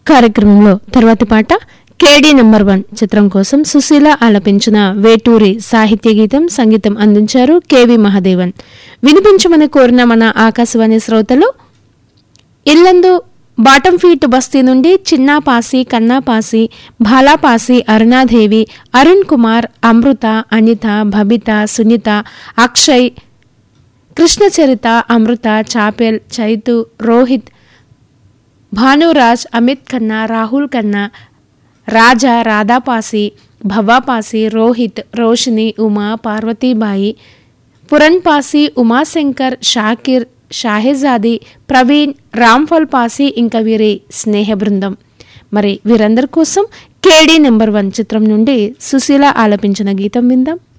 కార్యక్రమంలో తర్వాతి పాట కేడీ నెంబర్ వన్ చిత్రం కోసం సుశీల ఆలపించిన వేటూరి సాహిత్య గీతం సంగీతం అందించారు కెవి మహాదేవన్ వినిపించమని కోరిన మన ఆకాశవాణి శ్రోతలు ఇల్లందు బాటం ఫీట్ బస్తీ నుండి చిన్నాపాసి కన్నాపాసి భాలాపాసి అరుణాదేవి అరుణ్ కుమార్ అమృత అనిత భబిత సునీత అక్షయ్ కృష్ణచరిత అమృత చాపెల్ చైతు రోహిత్ భానురాజ్ అమిత్ ఖన్నా రాహుల్ ఖన్నా రాజా రాధాపాసి భవాపాసి రోహిత్ రోషిని ఉమా పార్వతీబాయి పురణ్పాసి ఉమాశంకర్ షాకిర్ షాహెజాది ప్రవీణ్ రామ్ఫల్ పాసి ఇంకా వీరి స్నేహ బృందం మరి వీరందరి కోసం కేడీ నెంబర్ వన్ చిత్రం నుండి సుశీల ఆలపించిన గీతం విందాం